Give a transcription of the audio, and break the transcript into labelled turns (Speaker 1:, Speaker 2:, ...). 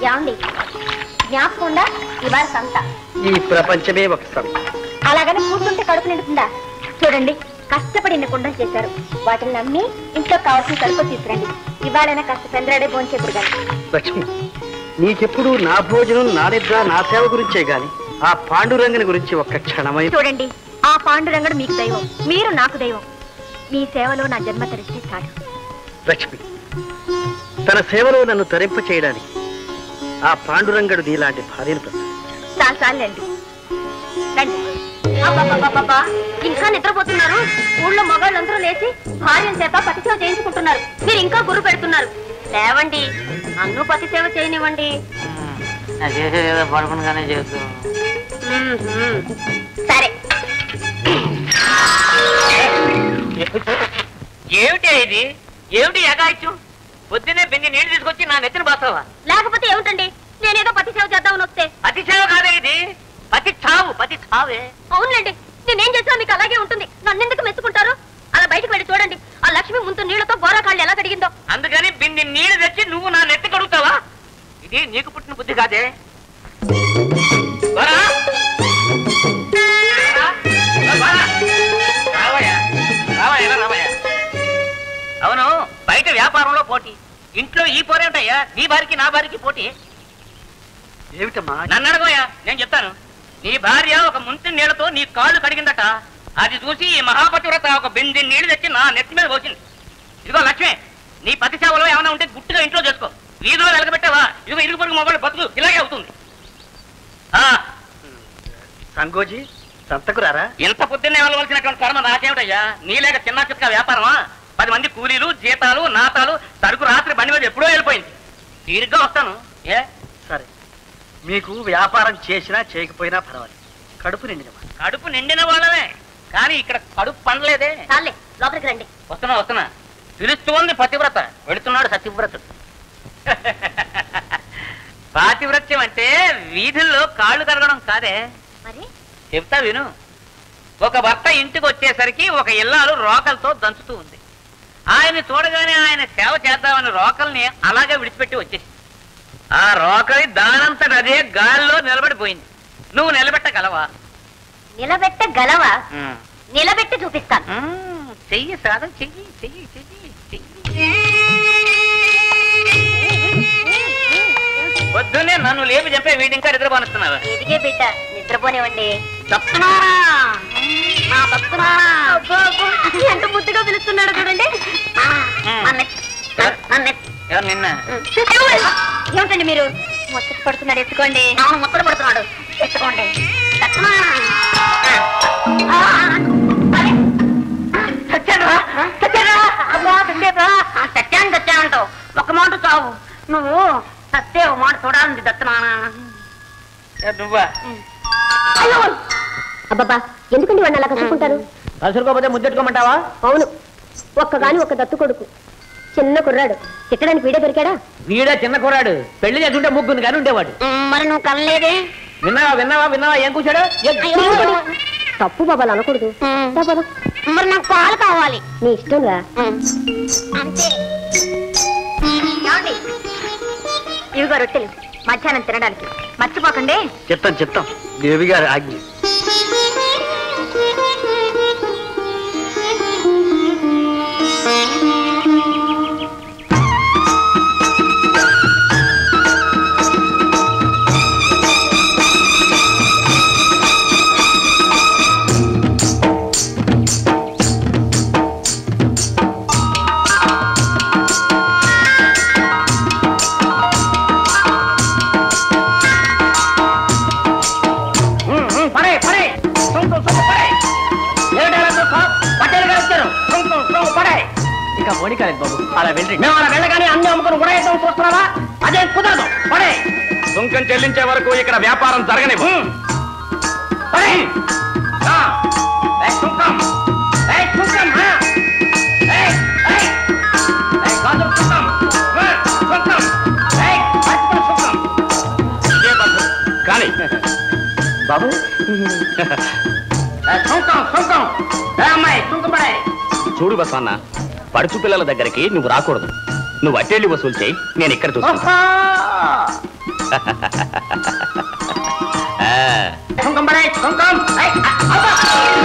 Speaker 1: ఏమండి జ్ఞాపకం ఉందా ఇవాళ సంత
Speaker 2: ఈ ప్రపంచమే ఒక సంత
Speaker 1: అలాగని కూర్చుంటే కడుపు నిండుతుందా చూడండి కష్టపడి ఇన్ని కుండలు చేశారు వాటిని నమ్మి ఇంట్లో కావాల్సిన సరుకు తీసుకురండి ఇవాళైనా కాస్త చంద్రాడే భోంచేపుడు కానీ
Speaker 2: లక్ష్మి నీకెప్పుడు నా భోజనం నా నిద్ర నా సేవ గురించే గాని ఆ పాండురంగని గురించి ఒక్క క్షణమై
Speaker 1: చూడండి ఆ పాండురంగడు మీకు దైవం మీరు నాకు దైవం మీ సేవలో నా జన్మ తరిస్తే చాలు
Speaker 2: లక్ష్మి తన సేవలో నన్ను తరింప చేయడానికి ఆ పాండురంగడు నీలాంటి భార్యను ప్రసాదించాడు
Speaker 1: చాలు చాలండి రండి అబ్బబ్బబ్బబ్బబ్బా, ఇంకా నిద్రపోతున్నారు ఊళ్ళో మగాళ్ళందరూ లేచి భార్యను చేత పతి సేవ చేయించుకుంటున్నారు మీరు ఇంకా గురు పెడుతున్నారు లేవండి నన్ను పతి సేవ చేయనివ్వండి
Speaker 3: నా చేసేది ఏదో పడుకునగానే చేస్తూ
Speaker 1: మ్మ్హ్మ్. సరే
Speaker 3: ఏమిటి ఇది ఏమిటి ఎగాయిత్యం పొద్దున్నే బింది నీళ్లు తీసుకొచ్చి నా నెత్తిన బాస్తావా
Speaker 1: లేకపోతే ఏమిటండి నేనేదో పతి సేవ చేద్దామని వస్తే
Speaker 3: పతి సేవ కాదే ఇది పతి చావు పతి చావే
Speaker 1: అవునులేండి నేనేం చేసినా మీకు అలాగే ఉంటుంది నన్నెందుకు మెచ్చుకుంటారు అలా బయటకు వెళ్ళి చూడండి ఆ లక్ష్మి ముందు నీళ్లతో బోరా కాళ్ళు ఎలా కడిగిందో
Speaker 3: అందుకని బింది నీళ్లు తెచ్చి నువ్వు నా నెత్తి కడుగుతావా ఇది నీకు పుట్టిన బుద్ధి కాదే పోరా. పోరా. పోరా. రావయ్యా. రావయ్యా, రా, రావయ్యా. అవును బయట వ్యాపారంలో పోటీ ఇంట్లో ఈ పోరేమిటయ్యా నీ భార్యకి నా భార్యకి పోటీ
Speaker 2: ఏమిటమ్మా
Speaker 3: నన్ను అడగోయా నేను చెప్తాను నీ భార్య ఒక ముంచి నీళ్లతో నీ కాళ్ళు కడిగిందట అది చూసి ఈ మహాపతివ్రత ఒక బింది నీళ్లు తెచ్చి నా నెత్తి మీద పోసింది ఇదిగో లక్ష్మి నీ పతి సేవలో ఏమైనా ఉంటే గుట్టుగా ఇంట్లో చేసుకో వీధిలో వెలగబెట్టావా ఇదిగో ఇరుగు పొరుగు మొబైల్ బతుకు ఇలాగే అవుతుంది ఆ
Speaker 2: సంగోజీ సంతకు రారా
Speaker 3: ఇంత పొద్దున్నే వెళ్ళవలసినటువంటి కర్మ నాకేమిటయ్యా నీలేక చిన్న చిత్క వ్యాపారమా పది మంది కూలీలు జీతాలు నాతాలు సరుకు రాత్రి బండి మీద ఎప్పుడో వెళ్ళిపోయింది తీరిగ్గా వస్తాను ఏ
Speaker 2: సరే మీకు వ్యాపారం చేసినా చేయకపోయినా పర్వాలేదు కడుపు నిండిన
Speaker 3: కడుపు నిండిన వాళ్ళమే కానీ ఇక్కడ కడుపు పండలేదే
Speaker 1: చాలే లోపలికి రండి
Speaker 3: వస్తున్నా వస్తున్నా పిలుస్తోంది పతివ్రత వెళుతున్నాడు సత్యవ్రతుడు పాతివ్రత్యం అంటే వీధుల్లో కాళ్ళు కరగడం కాదే
Speaker 1: మరి
Speaker 3: చెప్తా విను ఒక భర్త ఇంటికి వచ్చేసరికి ఒక ఇల్లాలు రోకలతో దంచుతూ ఉంది ఆయన చూడగానే ఆయన సేవ చేద్దామని రోకల్ని అలాగే విడిచిపెట్టి వచ్చేసి ఆ రోకలి దానంతట అదే గాల్లో నిలబడిపోయింది నువ్వు నిలబెట్టగలవా
Speaker 1: నిలబెట్టగలవా నిలబెట్టి చూపిస్తాను
Speaker 3: మ్మ్. చెయ్యి సాధన చెయ్యి చెయ్యి చెయ్యి చెయ్యి పొద్దున్నే నన్ను లేపి చెప్పే వీడి ఇంకా నిద్రపోనిస్తున్నావా
Speaker 1: ఎదిగే బిడ్డ నిద్రపోనివ్వండి
Speaker 3: చెప్తున్నారా
Speaker 1: నా భక్తులారా. అబ్బో, అబ్బో, ఎంత ముద్దుగా పిలుస్తున్నాడు చూడండి ఆ, నన్ను- నన్ను-
Speaker 3: ఎవరు నిన్న
Speaker 1: ఏమిటండి మీరు ముచ్చట పడుతున్నాడు ఎత్తుకోండి అవును ముచ్చట పడుతున్నాడు ఎత్తుకోండి సత్యానురా సత్యానురా అబ్బా సత్యేరా సత్యాన్ని సత్యానంటావు ఒక మాట చావు నువ్వు సత్తే ఒక మాట చూడాలండి దత్తనానా
Speaker 3: ఏ నువ్వా
Speaker 1: అబ్బబ్బా ఎందుకండి వాడిని అలా కసుకుంటారు
Speaker 3: కసురుకోపోతే ముద్దెట్టుకోమంటావా
Speaker 1: అవును ఒక్కగాని ఒక దత్తు కొడుకు చిన్న కుర్రాడు తిట్టడానికి వీడే దొరికాడా
Speaker 3: వీడే చిన్న కుర్రాడు పెళ్లి చేసుకుంటే ముగ్గురు కానీ ఉండేవాడు
Speaker 1: మరి నువ్వు కనలేదే
Speaker 3: విన్నావా విన్నావా విన్నావా ఏం కూర్చాడు
Speaker 1: తప్పు బాబాలు అనకూడదు మరి నాకు పాలు కావాలి నీ ఇష్టం రా అంతే ఇవిగో రొట్టెలు మధ్యాహ్నం తినడానికి మర్చిపోకండి
Speaker 2: చెప్తాం చెప్తాం దేవి గారి ఆజ్ఞ
Speaker 3: పడే పడే సొంతం సొంతం పడే ఏమిటలా చూస్తావు పట్టేలు గారు వచ్చారు సొంతం సొంతం పడే ఇంకా మోడి కాలేదు బాబు అలా వెళ్ళి మేము అలా వెళ్ళగానే అన్ని అమ్ముకుని కూడా వేద్దాం చూస్తున్నావా అదే కుదరదు పడే
Speaker 4: సుంకం చెల్లించే వరకు ఇక్కడ వ్యాపారం జరగనివ్వు
Speaker 3: పడే ఆ, ఏయ్, సుంకం ఏయ్, సుంకం ఆ. ఏయ్, ఏయ్. ఏయ్, కాదు సుంకం ఆ, సుంకం ఏయ్, పట్టుకో సుంకం
Speaker 4: కానీ
Speaker 2: బాబు
Speaker 3: ఏయ్, సుంకం సుంకం ఏ అమ్మాయి సుంకం పడే
Speaker 4: చూడు బసవన్న పడుచు పిల్లల దగ్గరికి నువ్వు రాకూడదు నువ్వు అట్టేళ్ళు వసూలు చేయి నేను ఇక్కడ చూస్తాను
Speaker 3: ఓహో, సుంకం పడే సుంకం ఐ, అబ్బా!